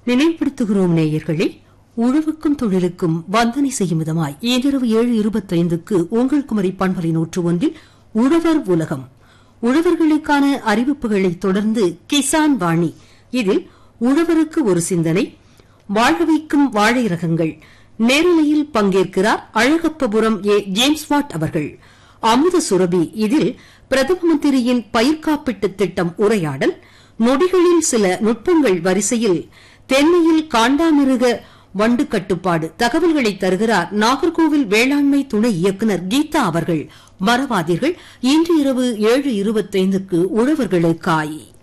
நினைவுபடுத்துகிறோம் நேயர்களே உழவுக்கும் தொழிலுக்கும் வந்தனை செய்யும் விதமாய் இன்றிரவு ஏழு இருபத்தைந்துக்கு உங்கள் குமரி பண்பலை நூற்று ஒன்றில் உழவர் உலகம் உழவர்களுக்கான அறிவிப்புகளை தொடர்ந்து கிசான் வாணி இதில் உழவருக்கு ஒரு சிந்தனை வாழ வைக்கும் வாழை ரகங்கள் நேரலையில் பங்கேற்கிறார் அழகப்பபுரம் ஏ ஜேம்ஸ் வாட் அவர்கள் அமுத சுரபி இதில் பிரதம மந்திரியின் பயிர் காப்பீட்டு திட்டம் உரையாடல் நொடிகளில் சில நுட்பங்கள் வரிசையில் தென்னையில் காண்டாமிருக வண்டு கட்டுப்பாடு தகவல்களை தருகிறார் நாகர்கோவில் வேளாண்மை துணை இயக்குநர் கீதா அவர்கள் மறவாதீர்கள் இன்று இரவு ஏழு இருபத்தைந்துக்கு உழவர்களுக்காய்